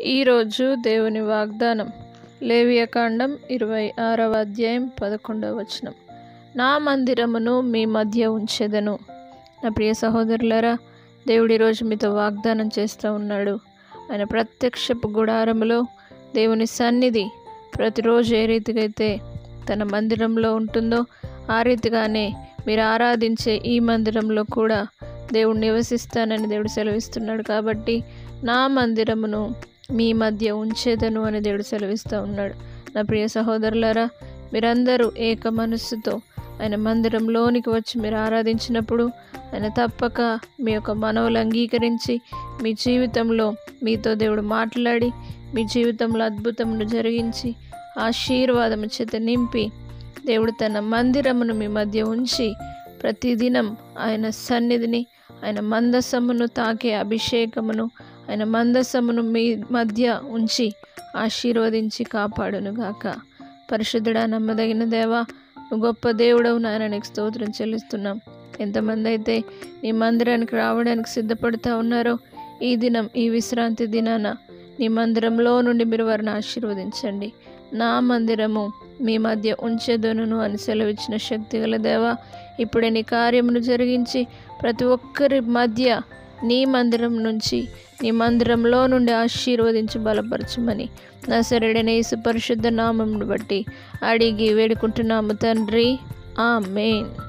ఈరోజు దేవుని వాగ్దానం లేవియకాండం ఇరవై ఆరవ అధ్యాయం పదకొండవ వచనం నా మందిరమును మీ మధ్య ఉంచెదను నా ప్రియ సహోదరులారా దేవుడు ఈరోజు మీతో వాగ్దానం చేస్తూ ఉన్నాడు ఆయన ప్రత్యక్షపు గుడారములో దేవుని సన్నిధి ప్రతిరోజు ఏ రీతిగా అయితే తన మందిరంలో ఉంటుందో ఆ రీతిగానే మీరు ఆరాధించే ఈ మందిరంలో కూడా దేవుడు నివసిస్తానని దేవుడు సెలవిస్తున్నాడు కాబట్టి నా మందిరమును మీ మధ్య ఉంచేదను అని దేవుడు సెలవిస్తూ ఉన్నాడు నా ప్రియ సహోదరులారా మీరందరూ ఏక మనస్సుతో ఆయన మందిరంలోనికి వచ్చి మీరు ఆరాధించినప్పుడు ఆయన తప్పక మీ యొక్క మనవులు అంగీకరించి మీ జీవితంలో మీతో దేవుడు మాట్లాడి మీ జీవితంలో అద్భుతమును జరిగించి ఆశీర్వాదము చేత నింపి దేవుడు తన మందిరమును మీ మధ్య ఉంచి ప్రతిదినం ఆయన సన్నిధిని ఆయన మందసమును తాకే అభిషేకమును ఆయన మందసమును మీ మధ్య ఉంచి ఆశీర్వదించి కాపాడును గాక పరిశుద్ధుడా నమ్మదగిన దేవా నువ్వు గొప్ప దేవుడవు నాయన నీకు స్తోత్రం చెల్లిస్తున్నాం ఎంతమంది అయితే నీ మందిరానికి రావడానికి సిద్ధపడుతూ ఉన్నారో ఈ దినం ఈ విశ్రాంతి దినాన నీ మందిరంలో నుండి మీరు వారిని ఆశీర్వదించండి నా మందిరము మీ మధ్య ఉంచెదను అని సెలవిచ్చిన శక్తి గల దేవా ఇప్పుడే నీ కార్యమును జరిగించి ప్రతి ఒక్కరి మధ్య నీ మందిరం నుంచి నీ మందిరంలో నుండి ఆశీర్వదించి బలపరచమని నా సరైన యేసు పరిశుద్ధ నామమును బట్టి అడిగి వేడుకుంటున్నాము తండ్రి ఆ మెయిన్